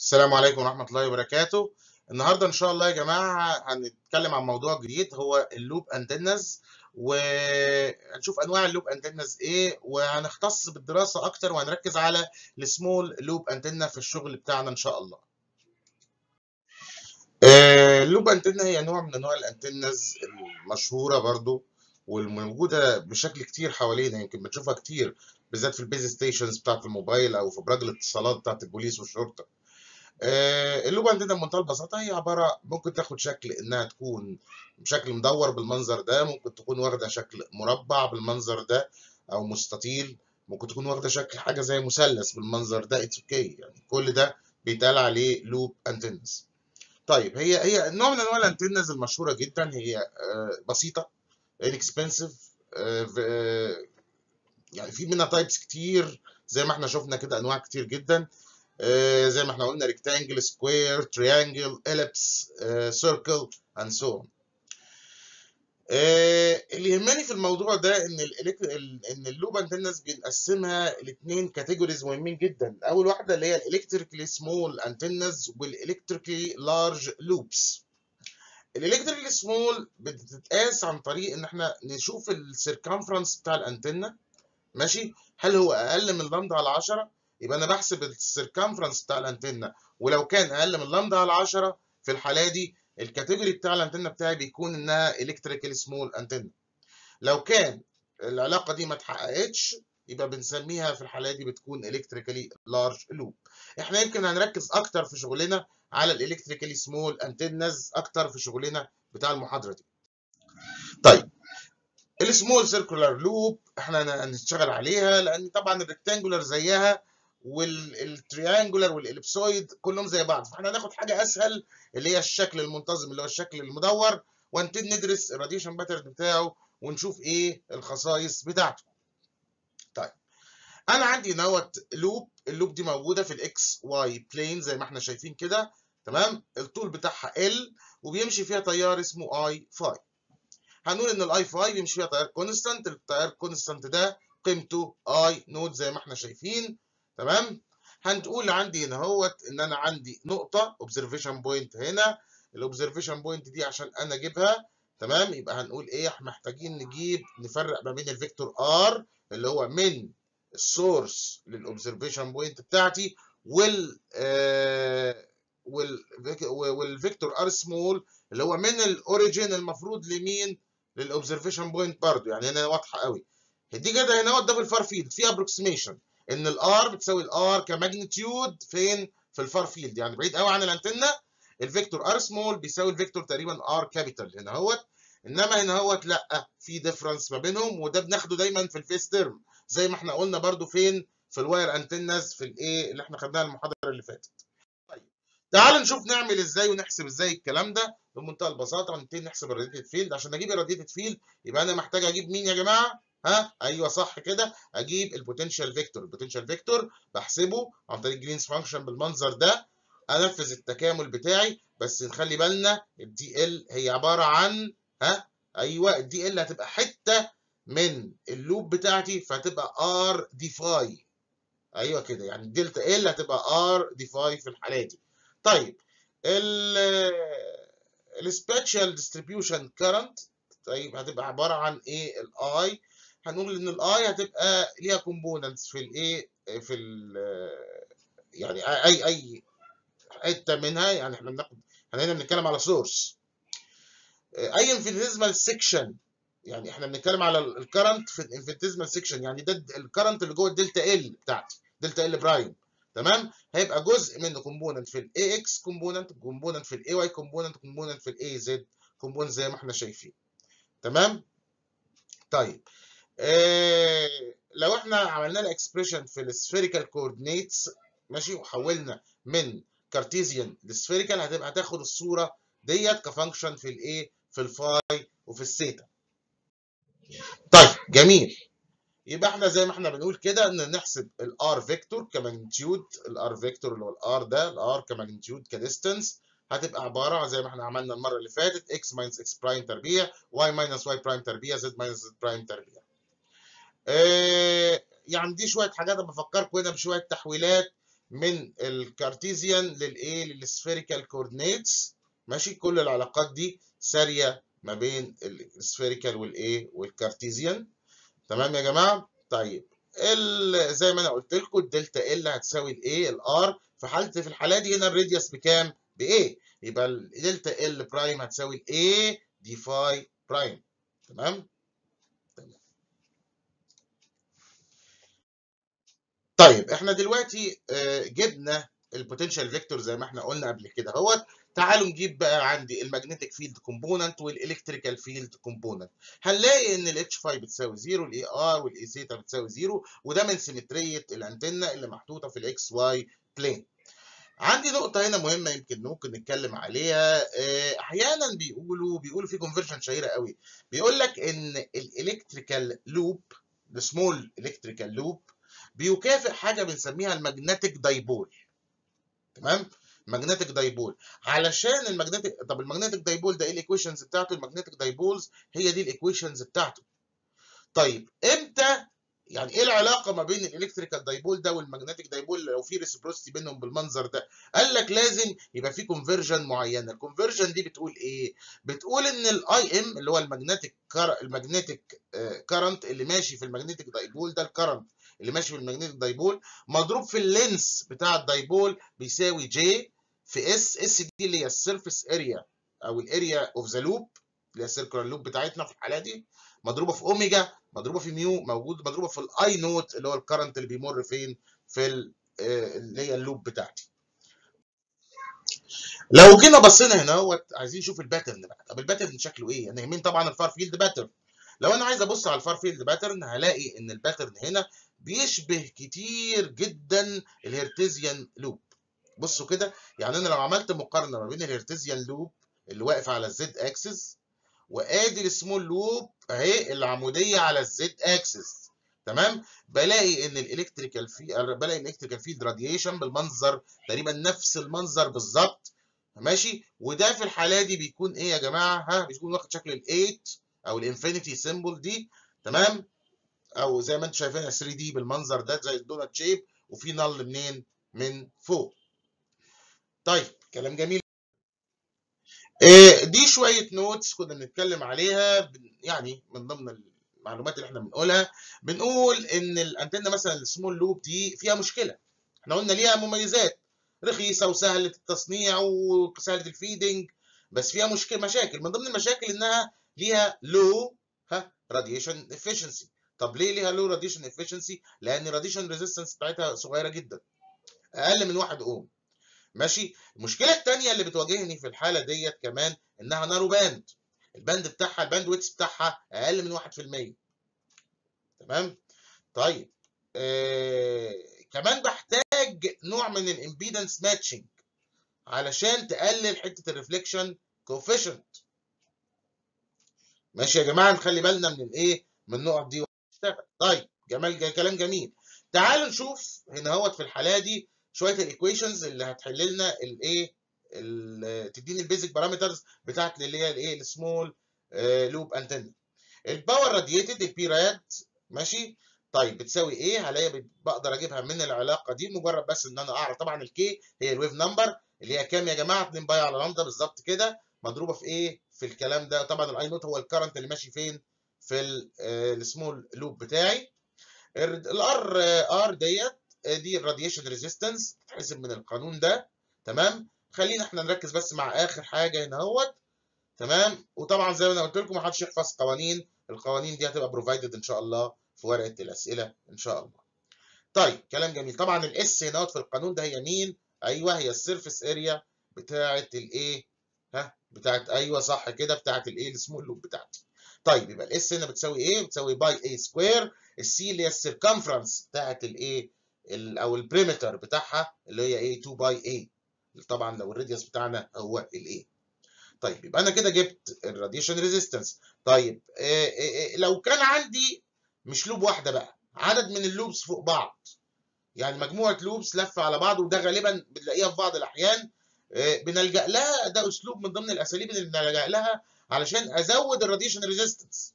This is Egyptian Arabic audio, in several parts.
السلام عليكم ورحمة الله وبركاته النهاردة إن شاء الله يا جماعة هنتكلم عن موضوع جديد هو اللوب أنتنز وهنشوف أنواع اللوب أنتنز إيه وهنختص بالدراسة أكتر وهنركز على السمول لوب أنتنا في الشغل بتاعنا إن شاء الله آه، اللوب أنتنا هي نوع من أنواع الأنتنز المشهورة برضو والموجودة بشكل كتير حوالينا يمكن بنشوفها كتير بالذات في البيز ستيشنز بتاعت الموبايل أو في براج الاتصالات بتاعت البوليس والشرطة آه، اللوبة عندنا بمنتهى البساطة هي عبارة ممكن تاخد شكل إنها تكون بشكل مدور بالمنظر ده ممكن تكون واخدة شكل مربع بالمنظر ده أو مستطيل ممكن تكون واخدة شكل حاجة زي مثلث بالمنظر ده اتس اوكي يعني كل ده بيتقال عليه لوب انتنز طيب هي هي نوع من انواع الانتنز المشهورة جدا هي آه، بسيطة inexpensive آه، آه، يعني في منها تايبس كتير زي ما احنا شفنا كده انواع كتير جدا آه، زي ما احنا قلنا ريكتانجل سكوير تريانجل اليبس سيركل اند سو اللي يهمني في الموضوع ده ان ال ان اللوب انتنز بنقسمها لاثنين كاتيجوريز مهمين جدا اول واحده اللي هي الالكتريكلي سمول انتنز والالكتريكلي لارج لوبس الالكتريكلي سمول بتتقاس عن طريق ان احنا نشوف السيركمفرنس بتاع الانتنه ماشي هل هو اقل من لامدا على 10 يبقى انا بحسب السيركمفرنس بتاع الانتنه ولو كان اقل من لامدا على 10 في الحاله دي الكاتيجوري بتاع الانتنه بتاعي بيكون انها الكتريكال سمول انتنه لو كان العلاقه دي ما اتحققتش يبقى بنسميها في الحاله دي بتكون الكتريكالي لارج لوب احنا يمكن هنركز اكتر في شغلنا على الالكتريكالي سمول انتنز اكتر في شغلنا بتاع المحاضره دي طيب السمول سيركولار لوب احنا هنشتغل عليها لان طبعا الريكتانجولار زيها والتريانجولار والاليبسويد كلهم زي بعض فاحنا هناخد حاجه اسهل اللي هي الشكل المنتظم اللي هو الشكل المدور وهنبتدي ندرس الراديشن باترن بتاعه ونشوف ايه الخصائص بتاعته طيب انا عندي نوت لوب اللوب دي موجوده في الاكس واي بلين زي ما احنا شايفين كده تمام الطول بتاعها ال وبيمشي فيها تيار اسمه اي فاي هنقول ان الاي فاي بيمشي فيها تيار كونستانت التيار كونستانت ده قيمته اي نوت زي ما احنا شايفين تمام هنقول عندي هنا اهوت ان انا عندي نقطه اوبزرفيشن بوينت هنا الاوبزرفيشن بوينت دي عشان انا اجيبها تمام يبقى هنقول ايه احنا محتاجين نجيب نفرق ما بين الفيكتور ار اللي هو من السورس للاوبزرفيشن بوينت بتاعتي وال آه والفيكتور ار سمول اللي هو من الاوريجين المفروض لمين للاوبزرفيشن بوينت برضو يعني هنا واضحه قوي دي كده هنا ده في الفار فيلد في ابروكسيميشن ان الار بتساوي الار كماجنتيود فين في الفار فيلد يعني بعيد قوي عن الانتنه الفيكتور ار سمول بيساوي الفيكتور تقريبا ار كابيتال هنا اهوت انما هنا اهوت لا في ديفرنس ما بينهم وده بناخده دايما في الفيس تيرم زي ما احنا قلنا برضو فين في الواير انتنز في الايه اللي احنا خدناها المحاضره اللي فاتت طيب تعالوا نشوف نعمل ازاي ونحسب ازاي الكلام ده بمنتهى البساطه هنبتدي نحسب الراديتد فيلد عشان اجيب الراديتد فيلد يبقى انا محتاج اجيب مين يا جماعه ها ايوه صح كده اجيب البوتنشال فيكتور البوتنشال فيكتور بحسبه عن طريق جرينز فانكشن بالمنظر ده انفذ التكامل بتاعي بس نخلي بالنا الدي ال هي عباره عن ها ايوه الدي ال هتبقى حته من اللوب بتاعتي فهتبقى ار دي فاي ايوه كده يعني الدلتا ال هتبقى ار دي فاي في الحاله دي طيب ال السبيشال ديستريبيوشن كارنت طيب هتبقى عباره عن ايه الاي هنقول ان الاي هتبقى ليها كومبوننتس في الايه في ال يعني اي اي حته منها يعني احنا بناخد احنا هنا بنتكلم على سورس اي انفينيتيزمال سيكشن يعني احنا بنتكلم على الكرنت في الانفينيتيزمال سيكشن يعني ده الكرنت اللي جوه الدلتا ال بتاعتي دلتا ال برايم تمام هيبقى جزء منه كومبوننت في الاي اكس كومبوننت كومبوننت في الاي واي كومبوننت كومبوننت في الاي زد كومبوننت زي ما احنا شايفين تمام طيب إيه لو احنا عملنا لها اكسبريشن في السفيريكال كوردينيتس ماشي وحولنا من كارتيزيان لسفيريكال هتبقى هتاخد الصوره ديت كفانكشن في الايه في الفاي وفي الثيتا طيب جميل يبقى احنا زي ما احنا بنقول كده ان نحسب الار فيكتور كماجنتيود الار فيكتور اللي هو الار ده الار كماجنتيود كديستنس هتبقى عباره زي ما احنا عملنا المره اللي فاتت x ماينس x برايم تربيع y ماينس y برايم تربيع z ماينس z برايم تربيع. اه يعني دي شويه حاجات بفكركم هنا بشويه تحويلات من الكارتيزيان للايه للسفيريكال كوردينيتس ماشي كل العلاقات دي ساريه ما بين السفيريكال والايه والكارتيزيان تمام يا جماعه طيب ال زي ما انا قلت لكم الدلتا ال هتساوي الايه الار في حاله في الحاله دي هنا الراديوس بكام بايه يبقى الدلتا ال برايم هتساوي الايه دي فاي برايم تمام تمام طيب احنا دلوقتي جبنا البوتنشال فيكتور زي ما احنا قلنا قبل كده اهوت تعالوا نجيب بقى عندي المagnetic فيلد كومبوننت والالكتريكال فيلد كومبوننت هنلاقي ان الاتش 5 بتساوي 0 والاي ار والاي سيتا بتساوي 0 وده من سيمتريه الانتنه اللي محطوطه في الاكس واي بلين عندي نقطة هنا مهمة يمكن ممكن نتكلم عليها أحيانا بيقولوا بيقولوا في كونفرجن شهيرة قوي بيقول لك إن الإلكتريكال لوب السمول إلكتريكال لوب بيكافئ حاجة بنسميها الماجنتيك دايبول تمام ماجنتيك دايبول علشان الماجنتيك طب الماجنتيك دايبول ده ايه الايكويشنز بتاعته الماجنتيك دايبولز هي دي الايكويشنز بتاعته طيب امتى يعني ايه العلاقه ما بين الالكتريكال دايبول ده والماجنتيك دايبول لو في ريسبروسيتي بينهم بالمنظر ده قال لك لازم يبقى في كونفرجن معينه الكونفرجن دي بتقول ايه بتقول ان الاي ام اللي هو الماجنتيك الماجنتيك كارنت اللي ماشي في الماجنتيك دايبول ده الكرنت اللي ماشي في الماجنتيك دايبول مضروب في اللينس بتاع الدايبول بيساوي جي في اس اس دي اللي هي السيرفيس اريا او الاريا اوف ذا لوب اللي هي السيركلر لوب بتاعتنا في الحاله دي مضروبه في اوميجا مضروبه في ميو موجود مضروبه في الاي نوت اللي هو الكرنت اللي بيمر فين في اللي هي اللوب بتاعتي لو جينا بصينا هنا هو عايزين نشوف الباترن بقى طب الباترن شكله ايه انا يهمني طبعا الفار فيلد باترن لو انا عايز ابص على الفار فيلد باترن هلاقي ان الباترن هنا بيشبه كتير جدا الهرتزيان لوب بصوا كده يعني انا لو عملت مقارنه ما بين الهرتزيان لوب اللي واقف على الزد اكسس وادي السمول لوب اهي العموديه على الزد اكسس تمام بلاقي ان الالكتريكال في بلاقي الالكتريكال فيلد راديشن بالمنظر تقريبا نفس المنظر بالظبط ماشي وده في الحاله دي بيكون ايه يا جماعه ها بيكون واخد شكل الايت او الانفينيتي سيمبل دي تمام او زي ما انتم شايفينها 3 دي بالمنظر ده زي الدونات شيب وفي نل منين من فوق طيب كلام جميل دي شويه نوتس كنا بنتكلم عليها يعني من ضمن المعلومات اللي احنا بنقولها بنقول ان الانتنه مثلا السمول لوب دي فيها مشكله احنا قلنا ليها مميزات رخيصه وسهله التصنيع وسهله الفيدنج بس فيها مشكله مشاكل من ضمن المشاكل انها ليها لو ها راديشن افشنسي طب ليه ليها لو راديشن افشنسي لان الراديشن ريزيستنس بتاعتها صغيره جدا اقل من 1 اوم ماشي المشكله الثانيه اللي بتواجهني في الحاله ديت كمان انها نارو باند الباند بتاعها الباند ويتس بتاعها اقل من 1% تمام طيب آه كمان بحتاج نوع من الامبيدنس ماتشنج علشان تقلل حته الريفليكشن كوفيشنت ماشي يا جماعه نخلي بالنا من الايه من النقط دي ونشتغل طيب جمال كلام جميل تعالوا نشوف هنا اهوت في الحاله دي شويه الايكويشنز اللي هتحل لنا الايه تديني البيزك بارامترز بتاعت اللي هي الايه السمول لوب انتنا الباور راديتد البي راد ماشي طيب بتساوي ايه هلاقي بقدر اجيبها من العلاقه دي مجرد بس ان انا اعرف طبعا الكي هي الويف نمبر اللي هي كام يا جماعه 2 باي على لامدا بالظبط كده مضروبه في ايه في الكلام ده طبعا الاي نوت هو الكرنت اللي ماشي فين في السمول لوب بتاعي الار ار ديت دي الراديشن ريزيستنس تتحسب من القانون ده تمام خلينا احنا نركز بس مع اخر حاجه هنا اهوت تمام وطبعا زي ما انا قلت لكم ما حدش يحفظ قوانين القوانين دي هتبقى بروفايدد ان شاء الله في ورقه الاسئله ان شاء الله طيب كلام جميل طبعا الاس هنا في القانون ده هي مين ايوه هي السيرفيس اريا بتاعه الايه ها بتاعه ايوه صح كده بتاعه الايه السمول لوب بتاعتي طيب يبقى الاس هنا بتساوي ايه بتساوي باي اي سكوير السي اللي هي السيركمفرنس بتاعه الايه او البريمتر بتاعها اللي هي ايه 2 باي اي طبعا لو الراديوس بتاعنا هو الايه طيب يبقى انا كده جبت الراديشن ريزيستنس طيب إيه إيه لو كان عندي مش لوب واحده بقى عدد من اللوبس فوق بعض يعني مجموعه لوبس لفه على بعض وده غالبا بنلاقيها في بعض الاحيان إيه بنلجا لها ده اسلوب من ضمن الاساليب اللي بنلجا لها علشان ازود الراديشن ريزيستنس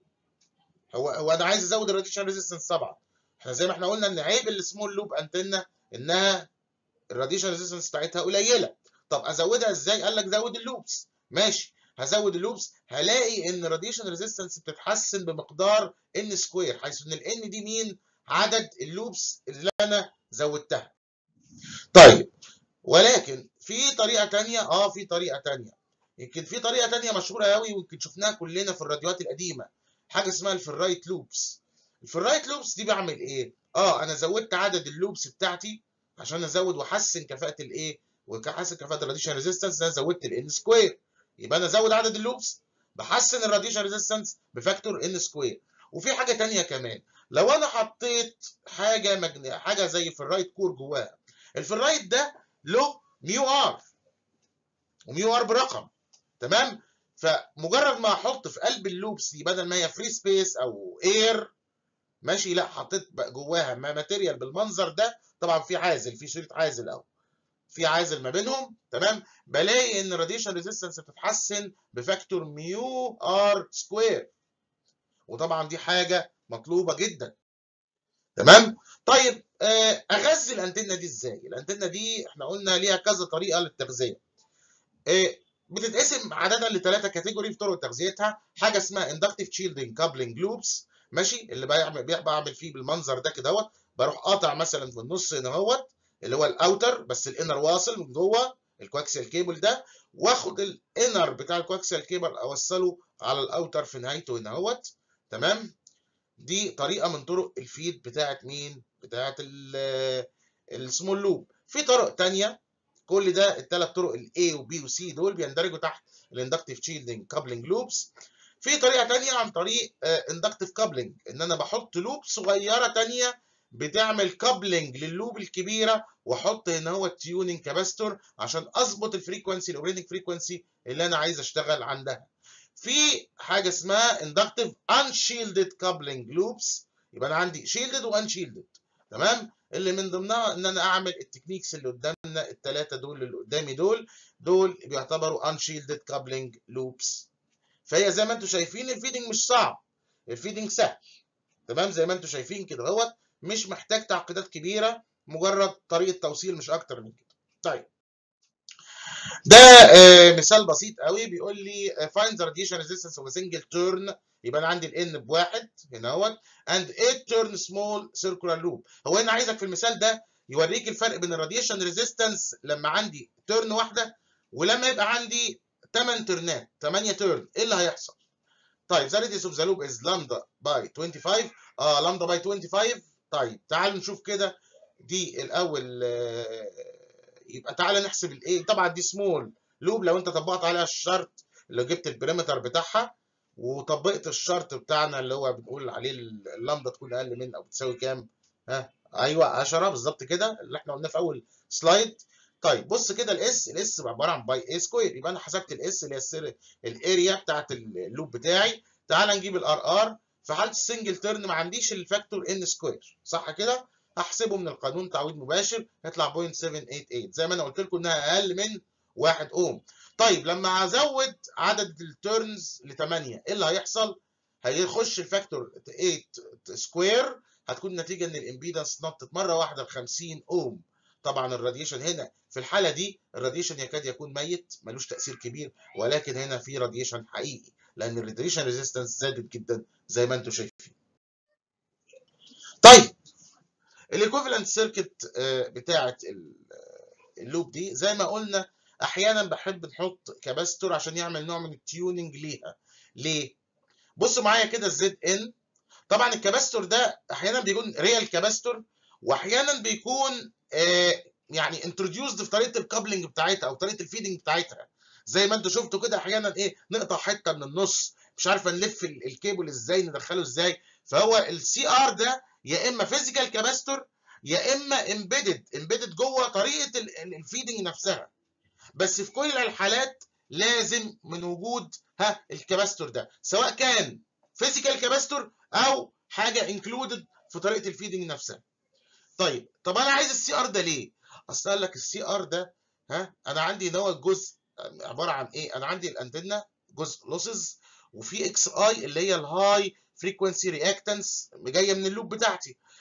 هو هو انا عايز ازود الراديشن ريزيستنس طبعا احنا زي ما احنا قلنا ان عيب السمول لوب انتنا انها الراديشن ريزيستنس بتاعتها قليله طب ازودها ازاي قال لك زود اللوبس ماشي هزود اللوبس هلاقي ان الراديشن ريزيستنس بتتحسن بمقدار ان سكوير حيث ان الان دي مين عدد اللوبس اللي انا زودتها طيب ولكن في طريقه تانية اه في طريقه تانية يمكن في طريقه تانية مشهوره قوي ويمكن شفناها كلنا في الراديوات القديمه حاجه اسمها الفرايت لوبس الفرايت لوبس دي بعمل ايه اه انا زودت عدد اللوبس بتاعتي عشان ازود واحسن كفاءه الايه واحسن كفاءه الراديشن ريزيستنس انا زودت الان سكوير يبقى انا ازود عدد اللوبس بحسن الراديشن ريزيستنس بفاكتور ان سكوير وفي حاجه تانية كمان لو انا حطيت حاجه مجن... حاجه زي فرايت كور جواها الفرايت ده له ميو ار وميو ار برقم تمام فمجرد ما احط في قلب اللوبس دي بدل ما هي فري سبيس او اير ماشي لا حطيت جواها ما ماتيريال بالمنظر ده طبعا في عازل في شريط عازل اهو في عازل ما بينهم تمام بلاقي ان الراديشن ريزيستنس بتتحسن بفاكتور ميو ار سكوير وطبعا دي حاجه مطلوبه جدا تمام طيب آه اغذي الانتنه دي ازاي الانتنه دي احنا قلنا ليها كذا طريقه للتغذيه آه بتتقسم عاده لثلاثه كاتيجوري في طرق تغذيتها حاجه اسمها اندكتيف تشيلدنج كابلنج لوبس ماشي اللي بعمل بعمل فيه بالمنظر ده كده اهوت بروح قاطع مثلا في النص هنا اهوت اللي هو الاوتر بس الانر واصل من جوه الكواكسيال كيبل ده واخد الانر بتاع الكواكسيال كيبل اوصله على الاوتر في نهايته هنا اهوت تمام دي طريقه من طرق الفيد بتاعت مين بتاعت السمول لوب في طرق تانية كل ده الثلاث طرق الاي وبي وسي دول بيندرجوا تحت الاندكتيف تشيلدنج كابلنج لوبس في طريقه تانية عن طريق اندكتيف كابلنج ان انا بحط لوب صغيره تانية بتعمل كابلنج لللوب الكبيره واحط هنا هو التيوننج كاباستور عشان اظبط الفريكونسي الاوبريتنج فريكونسي اللي انا عايز اشتغل عندها في حاجه اسمها اندكتيف انشيلدد كابلنج لوبس يبقى انا عندي شيلدد وانشيلدد تمام اللي من ضمنها ان انا اعمل التكنيكس اللي قدامنا الثلاثه دول اللي قدامي دول دول بيعتبروا انشيلدد كابلنج لوبس فهي زي ما انتم شايفين الفيدنج مش صعب الفيدنج سهل تمام زي ما انتم شايفين كده اهوت مش محتاج تعقيدات كبيره مجرد طريقه توصيل مش اكتر من كده طيب ده آه مثال بسيط قوي بيقول لي find the radiation resistance of a single turn يبقى انا عندي الان بواحد هنا اهوت and 8 turn small circular loop هو هنا عايزك في المثال ده يوريك الفرق بين الراديشن ريزيستنس لما عندي تيرن واحده ولما يبقى عندي 8 ترنات 8 تيرن ايه اللي هيحصل؟ طيب the radius of the loop is lambda by 25 اه lambda by 25 طيب تعالوا نشوف كده دي الاول آه يبقى تعالى نحسب الايه طبعا دي سمول لوب لو انت طبقت عليها الشرط اللي جبت البريمتر بتاعها وطبقت الشرط بتاعنا اللي هو بنقول عليه اللامدا تكون اقل من او بتساوي كام ها ايوه 10 بالظبط كده اللي احنا قلناه في اول سلايد طيب بص كده الاس الاس عباره عن باي اي سكوير يبقى انا حسبت الاس اللي هي الاريا بتاعت اللوب بتاعي تعالى نجيب الار ار في حاله السنجل تيرن ما عنديش الفاكتور ان سكوير صح كده هحسبه من القانون تعويض مباشر هيطلع 0.788 زي ما انا قلت لكم انها اقل من 1 اوم طيب لما هزود عدد التيرنز ل 8 ايه اللي هيحصل هيخش الفاكتور 8 سكوير هتكون النتيجه ان الامبيدنس نطت مره واحده ل 50 اوم طبعا الراديشن هنا في الحاله دي الراديشن يكاد يكون ميت ملوش تاثير كبير ولكن هنا في راديشن حقيقي لان الراديشن ريزيستنس زادت جدا زي ما انتم شايفين طيب الايكوفالنت سيركت بتاعه اللوب دي زي ما قلنا احيانا بحب نحط كاباستور عشان يعمل نوع من التيوننج ليها ليه بص معايا كده الزد ان طبعا الكاباستور ده احيانا بيكون ريال كاباستور واحيانا بيكون آه يعني انتروديوسد في طريقه الكابلنج بتاعتها او طريقه الفيدنج بتاعتها زي ما انتوا شفتوا كده احيانا ايه نقطع حته من النص مش عارفه نلف الكيبل ازاي ندخله ازاي فهو السي ار ده يا اما فيزيكال كاباستور يا اما امبيدد امبيدد جوه طريقه الفيدنج نفسها بس في كل الحالات لازم من وجود ها الكاباستور ده سواء كان فيزيكال كاباستور او حاجه انكلودد في طريقه الفيدنج نفسها طيب طب انا عايز السي ار ده ليه اصل قال لك السي ار ده ها انا عندي ان هو الجزء عباره عن ايه انا عندي الانتنه جزء لوسز وفي اكس اي اللي هي الهاي فريكونسي رياكتنس جايه من اللوب بتاعتي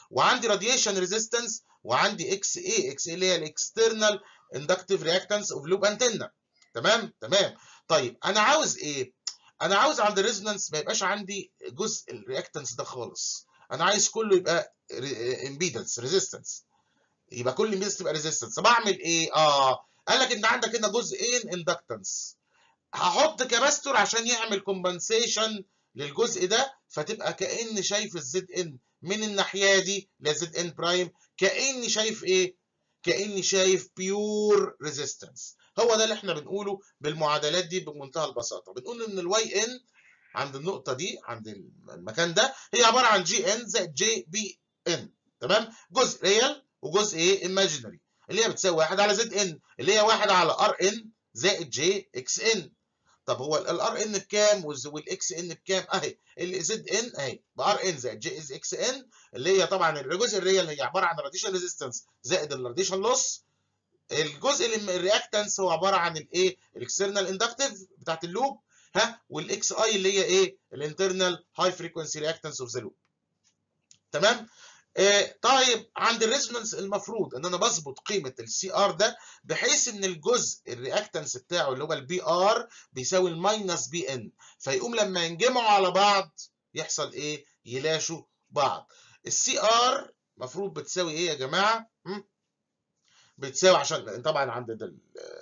وعندي راديشن ريزيستنس وعندي اكس اي اكس اي اللي هي الاكسترنال اندكتيف رياكتنس اوف لوب انتنا تمام تمام طيب انا عاوز ايه انا عاوز عند الريزونانس ما يبقاش عندي جزء الرياكتنس ده خالص انا عايز كله يبقى امبيدنس ريزيستنس يبقى كل امبيدنس تبقى ريزيستنس طب اعمل ايه اه قال لك انت عندك هنا جزئين اندكتنس هحط كاباستور عشان يعمل كومبنسيشن للجزء ده فتبقى كاني شايف الزد ان من الناحيه دي لزد ان برايم كاني شايف ايه كاني شايف بيور ريزيستنس هو ده اللي احنا بنقوله بالمعادلات دي بمنتهى البساطه بنقول ان الواي ان عند النقطه دي عند المكان ده هي عباره عن جي ان زائد جي بي ان تمام جزء ريال وجزء ايه ايماجينري اللي هي بتساوي 1 على زد ان اللي هي 1 على ار ان زائد جي اكس ان طب هو الار ان بكام والاكس ان بكام اهي الزد ان اهي بار ان زائد جي از اكس ان اللي هي طبعا الجزء الريال هي عباره عن الراديشن ريزيستنس زائد الراديشن لوس الجزء الرياكتنس هو عباره عن الايه الاكسترنال اندكتيف بتاعت اللوب ها والاكس اي اللي هي ايه الانترنال هاي فريكونسي رياكتنس اوف ذا لوب تمام آه طيب عند الريزونانس المفروض ان انا بظبط قيمه السي ار ده بحيث ان الجزء الرياكتنس بتاعه اللي هو البي ار بيساوي الماينس بي ان فيقوم لما ينجمعوا على بعض يحصل ايه يلاشوا بعض السي ار المفروض بتساوي ايه يا جماعه م? بتساوي عشان طبعا عند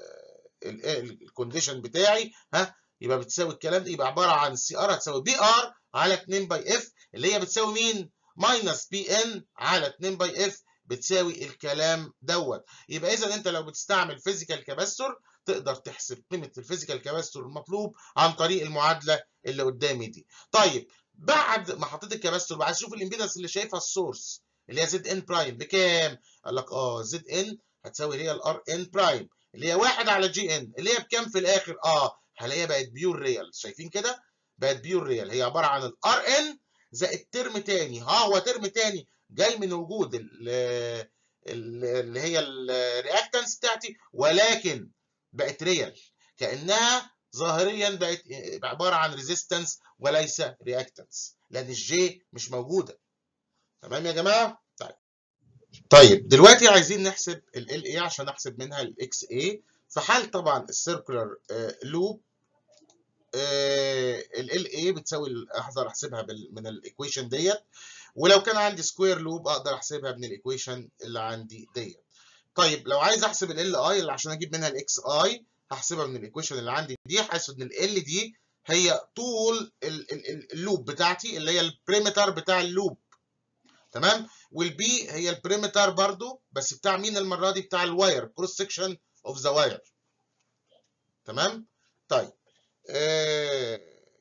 الكونديشن بتاعي ها يبقى بتساوي الكلام ده يبقى عباره عن سي ار هتساوي بي ار على 2 باي اف اللي هي بتساوي مين؟ ماينس بي ان على 2 باي اف بتساوي الكلام دوت يبقى اذا انت لو بتستعمل فيزيكال كاباستور تقدر تحسب قيمه الفيزيكال كاباستور المطلوب عن طريق المعادله اللي قدامي دي طيب بعد ما حطيت الكاباستور بقى اشوف الامبيدنس اللي شايفها السورس اللي هي زد ان برايم بكام قال لك اه زد ان هتساوي هي الار ان برايم اللي هي 1 على جي ان اللي هي بكام في الاخر اه هلاقيها بقت بيور ريال شايفين كده بقت بيور ريال هي عباره عن الار ان زائد ترم تاني ها هو ترم تاني جاي من وجود اللي هي الرياكتنس بتاعتي ولكن بقت ريال كانها ظاهريا بقت عباره عن ريزيستنس وليس رياكتنس لان الجي مش موجوده تمام يا جماعه طيب طيب دلوقتي عايزين نحسب ال اي عشان نحسب منها الاكس اي في حال طبعا السيركولار لوب ال اي بتساوي اقدر احسبها من الايكويشن ديت ولو كان عندي سكوير لوب اقدر احسبها من الايكويشن اللي عندي ديت طيب لو عايز احسب ال اي اللي عشان اجيب منها الاكس اي هحسبها من الايكويشن اللي عندي دي حيث ان ال دي هي طول اللوب بتاعتي اللي هي البريمتر بتاع اللوب تمام والبي هي البريمتر برضو بس بتاع مين المره دي بتاع الواير كروس سكشن اوف ذا واير تمام طيب آه...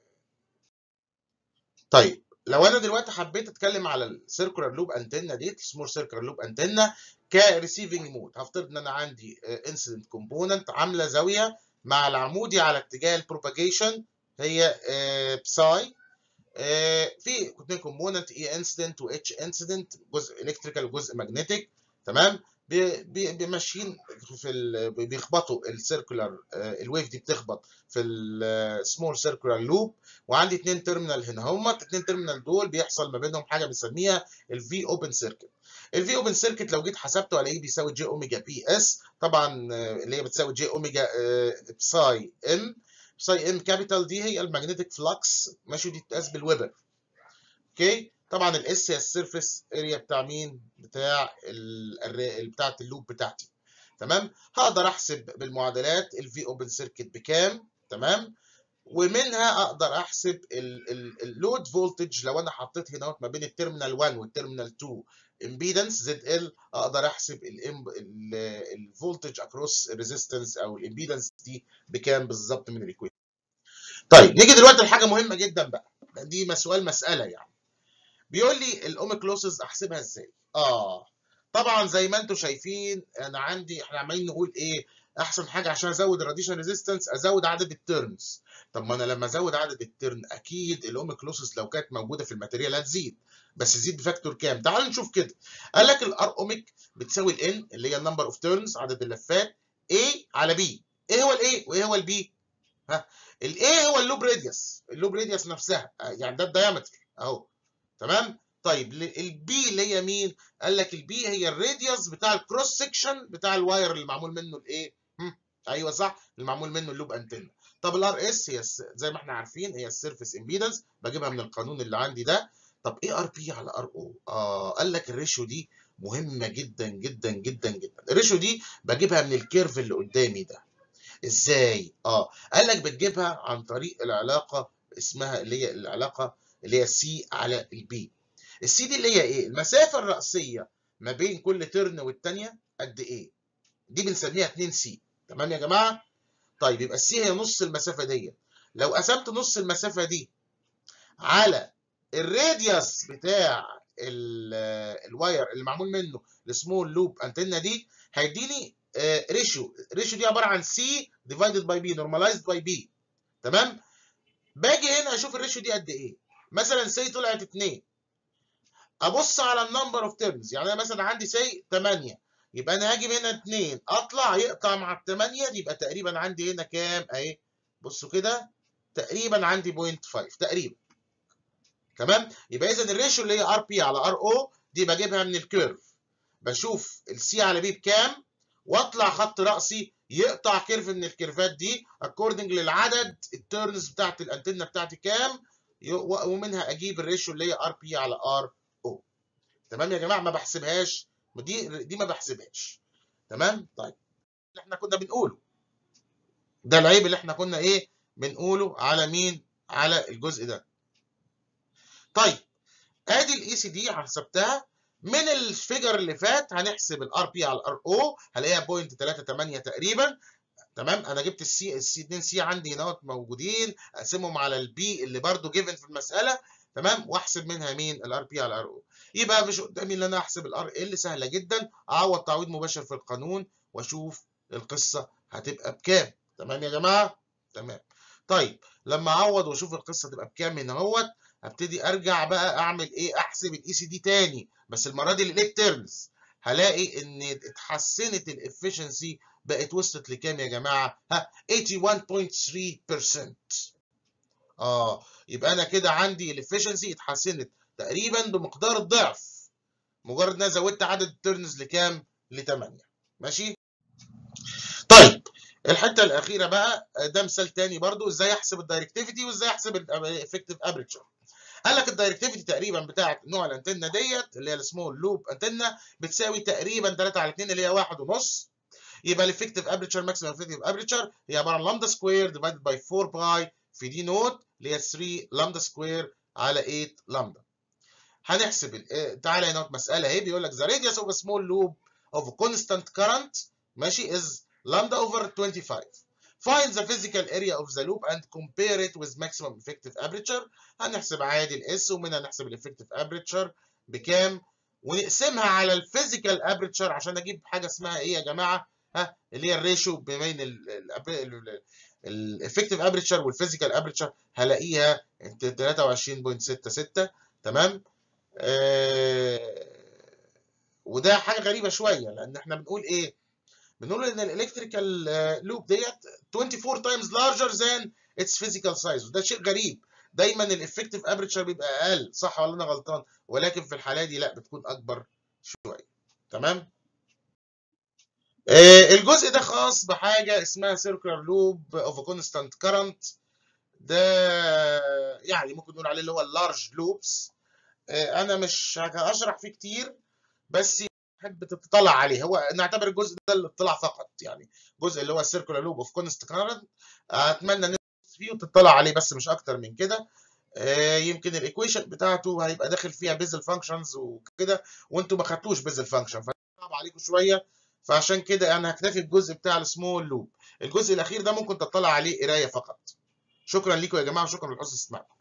طيب لو انا دلوقتي حبيت اتكلم على السيركولار لوب انتنا دي سمول سيركولار لوب انتنا كريسيفنج مود هفترض ان انا عندي انسيدنت كومبوننت عامله زاويه مع العمودي على اتجاه البروباجيشن هي بساي في اثنين كومبوننت اي انسيدنت واتش انسيدنت جزء الكتريكال وجزء ماجنتيك تمام ماشيين في ال... بيخبطوا السيركولار الويف دي بتخبط في السمول سيركولار لوب وعندي اثنين تيرمينال هنا هما الاثنين تيرمينال دول بيحصل ما بينهم حاجه بنسميها الفي اوبن سيركت الفي اوبن سيركت لو جيت حسبته الاقيه بيساوي جي اوميجا بي اس طبعا اللي هي بتساوي جي اوميجا بساي ام بساي ام كابيتال دي هي الماجنتيك فلكس ماشي دي بتقاس بالويبر اوكي طبعا الاس هي السيرفيس اريا بتاع مين بتاع ال بتاعه اللوب بتاعتي تمام هقدر احسب بالمعادلات الفي اوبن سيركت بكام تمام ومنها اقدر احسب اللود فولتج لو انا حطيت هنا ما بين التيرمينال 1 والتيرمينال 2 امبيدنس زد ال اقدر احسب الفولتج اكروس ريزيستنس او الامبيدنس دي بكام بالظبط من الايكويشن طيب نيجي دلوقتي لحاجه مهمه جدا بقى دي سؤال مساله يعني بيقول لي الاوميكلوسز احسبها ازاي اه طبعا زي ما انتم شايفين انا عندي احنا عمالين نقول ايه احسن حاجه عشان ازود الراديشن ريزيستنس ازود عدد التيرنز طب ما انا لما ازود عدد التيرن اكيد الاوميكلوسز لو كانت موجوده في الماتيريال هتزيد بس تزيد بفاكتور كام تعال نشوف كده قال لك الار اوميك بتساوي الان اللي هي النمبر اوف تيرنز عدد اللفات A على B ايه هو الاي وايه هو البي ها الاي هو اللوب راديوس اللوب راديوس نفسها يعني ده الدايمتر اهو تمام طيب البي اللي هي مين قال لك البي هي الراديوس بتاع الكروس سكشن بتاع الواير اللي معمول منه الايه ايوه صح اللي معمول منه اللوب انتنا طب الار اس هي زي ما احنا عارفين هي السيرفيس امبيدنس بجيبها من القانون اللي عندي ده طب ايه ار بي على ار او اه قال لك الريشيو دي مهمه جدا جدا جدا جدا الريشيو دي بجيبها من الكيرف اللي قدامي ده ازاي اه قال لك بتجيبها عن طريق العلاقه اسمها اللي هي العلاقه اللي هي سي على البي السي دي اللي هي ايه المسافه الرئيسيه ما بين كل ترن والثانيه قد ايه دي بنسميها 2 سي تمام يا جماعه طيب يبقى السي هي نص المسافه دي لو قسمت نص المسافه دي على الراديوس بتاع الواير اللي معمول منه السمول لوب انتنا دي هيديني ريشيو ريشيو دي عباره عن سي ديفايدد باي بي نورماليزد باي بي تمام باجي هنا اشوف الريشيو دي قد ايه مثلا سي طلعت 2 ابص على النمبر اوف تيرمز يعني انا مثلا عندي سي 8 يبقى انا هاجي هنا 2 اطلع يقطع مع ال 8 يبقى تقريبا عندي هنا كام اهي بصوا كده تقريبا عندي 0.5 تقريبا تمام يبقى اذا الريشيو اللي هي ار بي على ار او دي بجيبها من الكيرف بشوف السي على بي بكام واطلع خط راسي يقطع كيرف من الكيرفات دي اكوردنج للعدد التيرنز بتاعت الانتنه بتاعتي كام ومنها اجيب الريشيو اللي هي ار بي على ار او تمام يا جماعه ما بحسبهاش دي دي ما بحسبهاش تمام طيب اللي احنا كنا بنقوله ده العيب اللي احنا كنا ايه بنقوله على مين على الجزء ده طيب ادي الاي سي دي حسبتها من الفيجر اللي فات هنحسب الار بي على الار او هلاقيها 0.38 تقريبا تمام انا جبت السي السي 2 سي عندي هنا موجودين اقسمهم على البي اللي برده جيفن في المساله تمام واحسب منها مين الار بي على الار او يبقى مش قدامي ان انا احسب الار ال سهله جدا اعوض تعويض مباشر في القانون واشوف القصه هتبقى بكام تمام يا جماعه تمام طيب لما اعوض واشوف القصه تبقى بكام هنا اهوت هبتدي ارجع بقى اعمل ايه احسب الاي سي دي تاني بس المره دي لليت تيرمز هلاقي ان اتحسنت الافشنسي بقت وصلت لكام يا جماعه ها 81.3% اه يبقى انا كده عندي الافشنسي اتحسنت تقريبا بمقدار الضعف مجرد ان انا زودت عدد التيرنز لكام ل 8 ماشي طيب الحته الاخيره بقى ده مثال تاني برضو ازاي احسب الدايركتيفيتي وازاي احسب الافكتيف ابريتشر قال لك الدايركتيفيتي تقريبا بتاعت نوع الانتنه ديت اللي هي السمول لوب انتنه بتساوي تقريبا 3 على 2 اللي هي 1 ونص يبقى الافكتيف ابريتشر ماكسيمم افكتيف ابريتشر هي عباره عن لامدا سكوير ديفايدد باي 4 باي في دي نوت اللي هي 3 لامدا سكوير على 8 لامدا هنحسب تعالى هنا مساله اهي بيقول لك the radius of a small loop of constant current ماشي is lambda over 25 find the physical area of the loop and compare it with maximum effective aperture هنحسب عادي الاس ومنها نحسب الافكتيف aperture بكام ونقسمها على الفيزيكال aperture عشان اجيب حاجه اسمها ايه يا جماعه ها اللي هي الريشيو بين الافكتيف aperture والفيزيكال aperture هلاقيها 23.66 تمام آه وده حاجه غريبه شويه لان احنا بنقول ايه بنقول ان الالكتريكال لوب ديت 24 تايمز لارجر ذان اتس فيزيكال سايز وده شيء غريب دايما الافكتيف ابريتشر بيبقى اقل صح ولا انا غلطان ولكن في الحاله دي لا بتكون اكبر شويه تمام آه الجزء ده خاص بحاجه اسمها circular loop of a constant current ده يعني ممكن نقول عليه اللي هو اللارج لوبس آه انا مش هشرح فيه كتير بس تحب تطلع عليه هو نعتبر الجزء ده الاطلاع فقط يعني الجزء اللي هو السيركولار لوب اوف كونست كارنت اتمنى ان فيه وتطلع عليه بس مش اكتر من كده آه يمكن الايكويشن بتاعته هيبقى داخل فيها بيزل فانكشنز وكده وانتوا ما خدتوش بيزل فانكشن فصعب عليكم شويه فعشان كده انا هكتفي بالجزء بتاع السمول لوب الجزء الاخير ده ممكن تطلع عليه قرايه فقط شكرا لكم يا جماعه وشكرا لحسن استماعكم